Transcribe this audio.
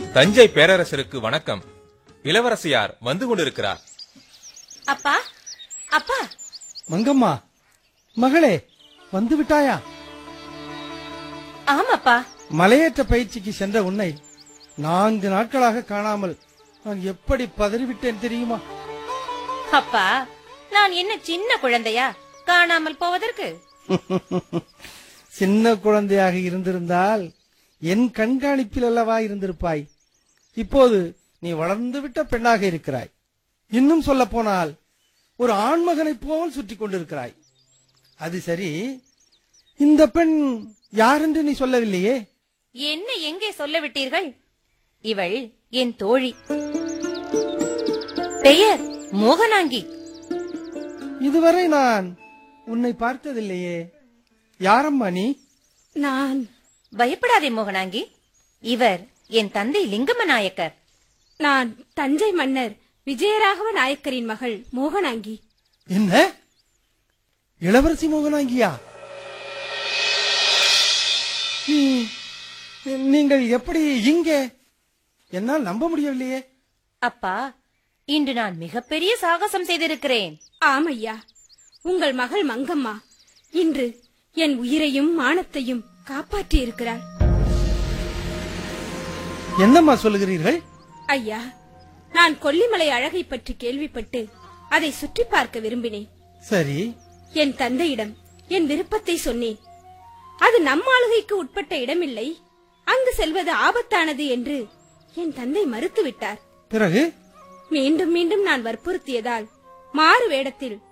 தஞ்சை பேரரசருக்கு வணக்கம் இளவரசியார் வந்து கொண்டிருக்கிறார் அப்பா அப்பா மங்கம்மா மகளே வந்து விட்டாயா ஆமாப்பா மலையேற்ற பயிற்சிக்கு சென்ற உன்னை நான்கு நாட்களாக காணாமல் நான் எப்படி பதறிவிட்டேன் தெரியுமா அப்பா நான் என்ன சின்ன குழந்தையா காணாமல் போவதற்கு சின்ன குழந்தையாக இருந்திருந்தால் என் கண்காணிப்பில் அல்லவா இருந்திருப்பாய் இப்போது நீ வளர்ந்து விட்ட பெண்ணாக இருக்கிறாய் இன்னும் சொல்ல போனால் ஒரு ஆண்மகனைப் போல் சுற்றி கொண்டிருக்கிறாய் அது சரி இந்த பெண் யாரென்று நீ சொல்லவில்லையே என்ன எங்கே சொல்ல விட்டீர்கள் இவள் என் தோழி பெயர் மோகனாங்கி இதுவரை நான் உன்னை பார்த்ததில்லையே யாரம்மா நீ நான் பயப்படாதே மோகனாங்கி இவர் என் தந்தை லிங்கம நாயக்கர் நான் தஞ்சை மன்னர் விஜயராகவ நாயக்கரின் மகள் மோகனாங்கி என்ன இளவரசி மோகனாங்கியா நீ- நீங்கள் எப்படி இங்கே என்னால் நம்ப முடியவில்லையே அப்பா இன்று நான் மிகப்பெரிய சாகசம் செய்திருக்கிறேன் ஆமையா உங்கள் மகள் மங்கம்மா இன்று என் உயிரையும் மானத்தையும் காப்பாற்றி இருக்கிறாள் என்னம்மா சொல்லுகிறீர்கள் ஐயா நான் கொல்லிமலை அழகை பற்றி கேள்விப்பட்டு அதை சுற்றி பார்க்க விரும்பினேன் சரி என் தந்தையிடம் என் விருப்பத்தை சொன்னேன் அது நம் ஆளுகைக்கு உட்பட்ட இடமில்லை அங்கு செல்வது ஆபத்தானது என்று என் தந்தை மறுத்துவிட்டார் பிறகு மீண்டும் மீண்டும் நான் வற்புறுத்தியதால் மாறு வேடத்தில்